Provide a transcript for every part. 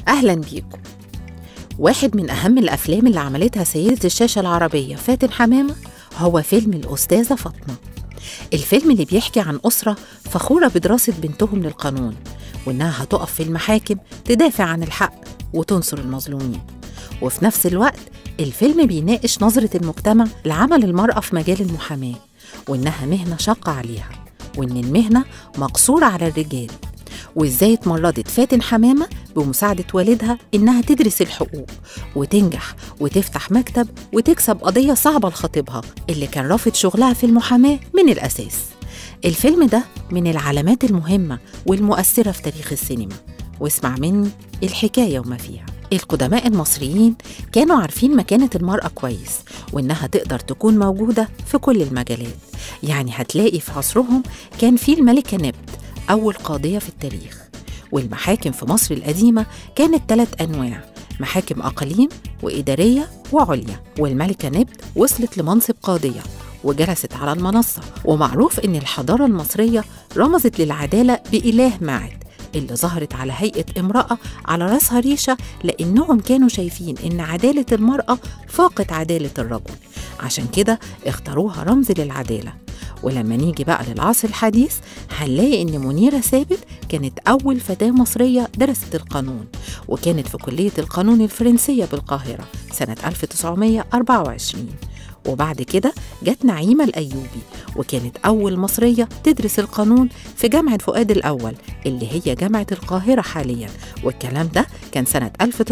أهلا بيكم واحد من أهم الأفلام اللي عملتها سيدة الشاشة العربية فاتن حمامة هو فيلم الأستاذة فاطمة الفيلم اللي بيحكي عن أسرة فخورة بدراسة بنتهم للقانون وإنها هتقف في المحاكم تدافع عن الحق وتنصر المظلومين وفي نفس الوقت الفيلم بيناقش نظرة المجتمع لعمل المرأة في مجال المحاماة وإنها مهنة شاقة عليها وإن المهنة مقصورة على الرجال وإزاي اتمرضت فاتن حمامة بمساعدة والدها إنها تدرس الحقوق وتنجح وتفتح مكتب وتكسب قضية صعبة لخطيبها اللي كان رافض شغلها في المحاماة من الأساس الفيلم ده من العلامات المهمة والمؤثرة في تاريخ السينما واسمع مني الحكاية وما فيها القدماء المصريين كانوا عارفين مكانة المرأة كويس وإنها تقدر تكون موجودة في كل المجالات يعني هتلاقي في عصرهم كان في الملكة نبت أول قاضية في التاريخ والمحاكم في مصر القديمة كانت ثلاث أنواع محاكم أقاليم وإدارية وعليا والملكة نبت وصلت لمنصب قاضية وجلست على المنصة ومعروف إن الحضارة المصرية رمزت للعدالة بإله معد اللي ظهرت على هيئة امرأة على رأسها ريشة لأنهم كانوا شايفين إن عدالة المرأة فاقت عدالة الرجل عشان كده اختاروها رمز للعدالة ولما نيجي بقى للعصر الحديث هنلاقي إن منيرة ثابت كانت أول فتاة مصرية درست القانون وكانت في كلية القانون الفرنسية بالقاهرة سنة 1924 وبعد كده جت نعيمة الأيوبي وكانت أول مصرية تدرس القانون في جامعة فؤاد الأول اللي هي جامعة القاهرة حاليا والكلام ده كان سنة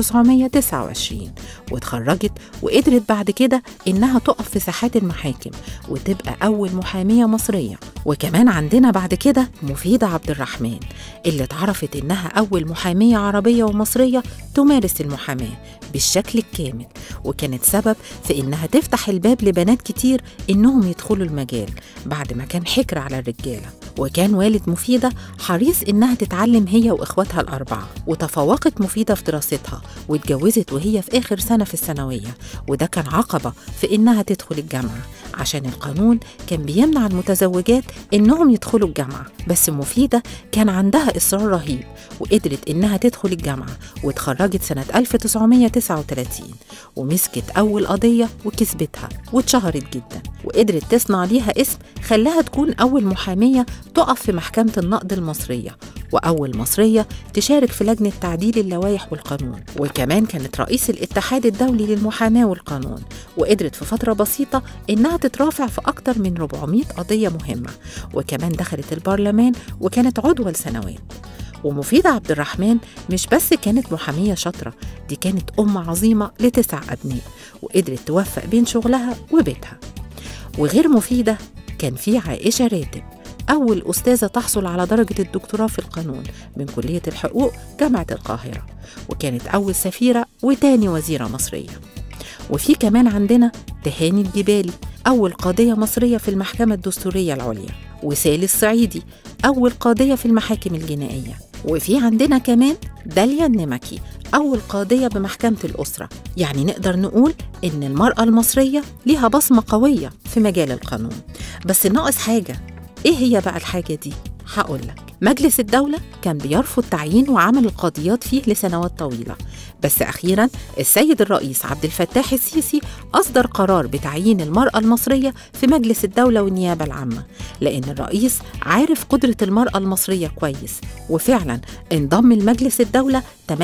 1929 واتخرجت وقدرت بعد كده إنها تقف في ساحات المحاكم وتبقى أول محامية مصرية وكمان عندنا بعد كده مفيدة عبد الرحمن اللي اتعرفت إنها أول محامية عربية ومصرية تمارس المحاماة بالشكل الكامل وكانت سبب في إنها تفتح الباب لبنات كتير إنهم يدخلوا المجال بعد ما كان حكر على الرجالة وكان والد مفيدة حريص إنها تتعلم هي وإخواتها الأربعة وتفوقت مفيدة في دراستها واتجوزت وهي في آخر سنة في الثانوية وده كان عقبة في إنها تدخل الجامعة عشان القانون كان بيمنع المتزوجات إنهم يدخلوا الجامعة بس مفيدة كان عندها إصرار رهيب وقدرت إنها تدخل الجامعة واتخرجت سنة 1939 ومسكت أول قضية وكسبتها واتشهرت جدا وقدرت تصنع ليها اسم خلاها تكون أول محامية تقف في محكمة النقد المصرية وأول مصرية تشارك في لجنة تعديل اللوائح والقانون وكمان كانت رئيس الاتحاد الدولي للمحاماة والقانون وقدرت في فترة بسيطة إنها تترافع في أكتر من 400 قضية مهمة وكمان دخلت البرلمان وكانت عضوة لسنوات ومفيدة عبد الرحمن مش بس كانت محامية شاطرة دي كانت أم عظيمة لتسع أبناء وقدرت توفق بين شغلها وبيتها وغير مفيدة كان في عائشة راتب أول أستاذة تحصل على درجة الدكتوراه في القانون من كلية الحقوق جامعة القاهرة وكانت أول سفيرة وتاني وزيرة مصرية وفي كمان عندنا تهاني الجبالي أول قاضية مصرية في المحكمة الدستورية العليا وسالي الصعيدي أول قاضية في المحاكم الجنائية وفي عندنا كمان داليا النمكي أول قاضية بمحكمة الأسرة يعني نقدر نقول إن المرأة المصرية ليها بصمة قوية في مجال القانون بس ناقص حاجة إيه هي بقى الحاجة دي؟ هقول لك مجلس الدولة كان بيرفض تعيين وعمل القاضيات فيه لسنوات طويلة بس أخيرا السيد الرئيس عبد الفتاح السيسي أصدر قرار بتعيين المرأة المصرية في مجلس الدولة والنيابة العامة لأن الرئيس عارف قدرة المرأة المصرية كويس وفعلا انضم لمجلس الدولة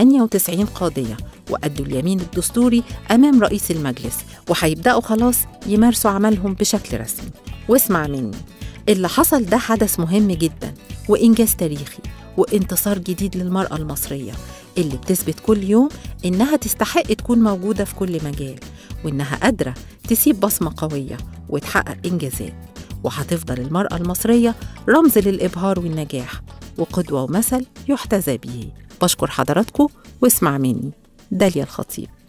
98 قاضية وأدوا اليمين الدستوري أمام رئيس المجلس وهيبدأوا خلاص يمارسوا عملهم بشكل رسمي واسمع مني اللي حصل ده حدث مهم جدا وإنجاز تاريخي وانتصار جديد للمرأة المصرية اللي بتثبت كل يوم إنها تستحق تكون موجودة في كل مجال وإنها قادرة تسيب بصمة قوية وتحقق إنجازات وهتفضل المرأة المصرية رمز للإبهار والنجاح وقدوة ومثل يحتذى به بشكر حضراتكم واسمع مني داليا الخطيب